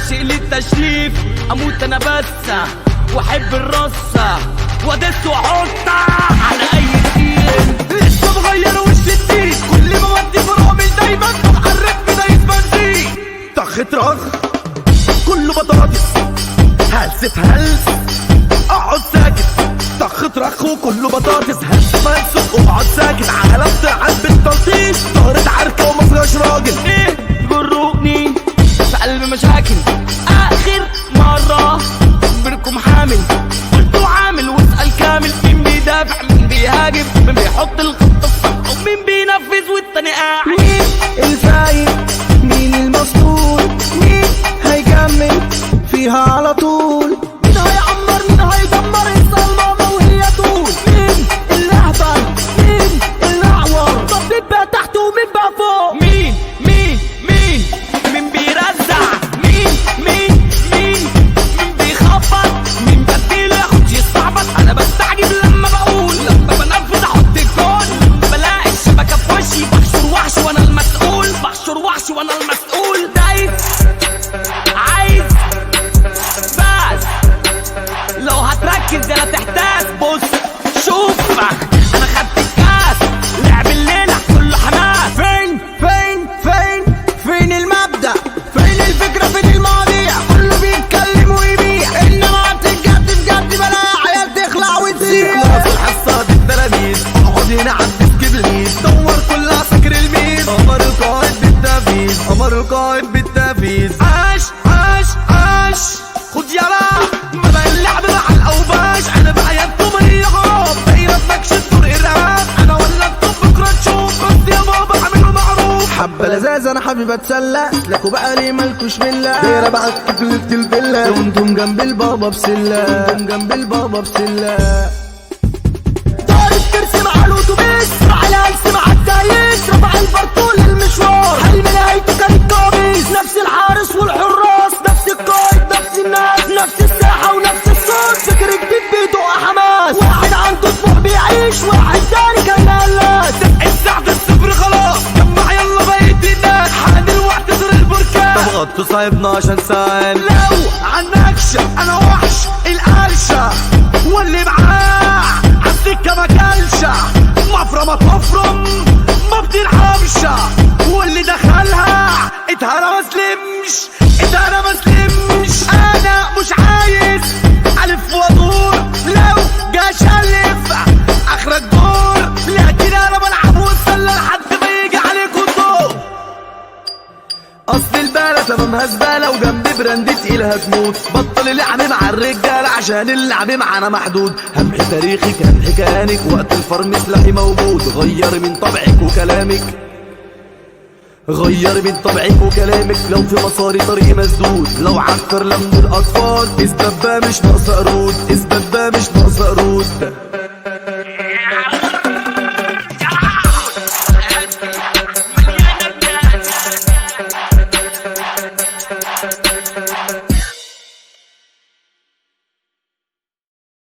عاشق للتشريف اموت انا بس واحب الرصة وادس واحطها على اي تيم لسه بغير وش الدين كل ما ودي فرامل دايما بتعرف بداية بنزين طخ طرخ كله بطاطس هلسة هلس اقعد ساكت طخ طرخ وكله بطاطس هلس مهلس واقعد ساكت عهلت عد بالتلطيش ظهرت عركة وما فيهاش راجل ايه جروني في قلب مشاكل اخر مرة بينكم حامل قلت عامل واسأل كامل مين بيدافع مين بيهاجم مين بيحط الخطة الصح ومين بينفذ والتاني قاعد مين الفايق مين المسطول مين هيكمل فيها على طول مين هيعمر مين هيدمر يسأل ماما وهي تقول مين اللي اهبل مين اللي اعور طب مين بقى تحت ومين بقى فوق مين مين مين مين بيرزع مين مين مين مين بيخبط مين بديله ياخد يستعبط انا بستعجب لما بقول لما بنفذ احط الجول بلاقي الشبكه في وشي بحشر وحش وانا المسؤول بحشر وحش وانا المسؤول دايس عايز فاز لو هتركز يا تحتاج بص شوف انا خدت الكاس لعب الليله كله حماس فين فين فين فين المبدأ فين الفكرة فين المواضيع كله بيتكلم ويبيع انما تجد بجد بلا عيال تخلع وتسيح خلاص الحصة دي التلاميذ اقعد هنا عند ابليس دور كل عساكر الميز امر القائد بالتنفيذ امر القائد بالتنفيذ عاش عاش عاش خد يلا بدأ اللعب مع الاوباش انا بعينكم الرهاب دايرة نكشف دور ارهاب انا ولا الطب بكره تشوف بس يا بابا اعملوا معروف حبة لزاز انا حبيب اتسلى لكوا بقى لي مالكوش بالله دايرة بقى كفلت الفيلا وانتم جنب البابا بسلة وانتم جنب البابا بسلة طارق ترسي مع الاتوبيس مع الهلس مع الدايس رفع البرطول المشوار حلم نهايته كان الكوابيس نفس الحارس والحراس نفس القائد نفس الناس نفس الساحة ونفس الصوت فكر جديد بيدق حماس واحد عنده طموح بيعيش واحد تاني كان قلاس الساعة الصفر خلاص جمع يلا بقيت الناس حان الوقت صار البركان طب غطوا صاحبنا عشان ساعد لو عنكش انا وحش القرشة واللي معاه عالسكة ما كلشة مفرمة تفرم ما بتنحمش واللي دخلها اتهرى ما سلمش اتهرى ما سلمش انا مش عايز الف وادور لو جاش الف اخرك دور لكن انا بلعب واتسلى لحد ما يجي عليكم الدور اصل البلد تمامها زباله وجنب براند تقيل هتموت بطل اللعب مع الرجاله عشان اللعب معانا محدود همحي تاريخك همحي كيانك وقت الفرم سلاحي موجود غير من طبعك وكلامك غير من طبعك وكلامك لو في مصاري طريق مسدود لو عكر لم الاطفال اسباب مش ناقصه قرود اسباب مش ناقصه قرود